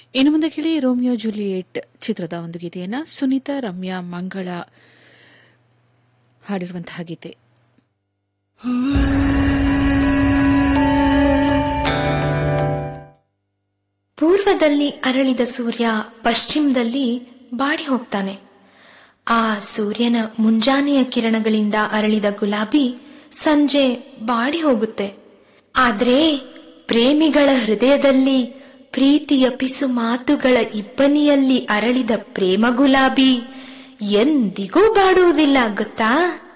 ಇನ್ನು ಮುಂದೆ ಕೇಳಿ ರೋಮಿಯೋ ಜೂಲಿಯೆಟ್ ಚಿತ್ರದ ಒಂದು ಗೀತೆಯನ್ನ ಸುನೀತಾ ರಮ್ಯಾ ಮಂಗಳ ಹಾಡಿರುವಂತಹ ಗೀತೆ ಪೂರ್ವದಲ್ಲಿ ಅರಳಿದ ಸೂರ್ಯ ಪಶ್ಚಿಮದಲ್ಲಿ ಬಾಡಿ ಹೋಗ್ತಾನೆ ಆ ಸೂರ್ಯನ ಮುಂಜಾನೆಯ ಕಿರಣಗಳಿಂದ ಅರಳಿದ ಗುಲಾಬಿ ಸಂಜೆ ಬಾಡಿ ಹೋಗುತ್ತೆ ಆದ್ರೆ ಪ್ರೇಮಿಗಳ ಹೃದಯದಲ್ಲಿ ಪ್ರೀತಿಯ ಪಿಸು ಮಾತುಗಳ ಇಬ್ಬನಿಯಲ್ಲಿ ಅರಳಿದ ಪ್ರೇಮ ಗುಲಾಬಿ ಎಂದಿಗೂ ಬಾಡುವುದಿಲ್ಲ ಗೊತ್ತಾ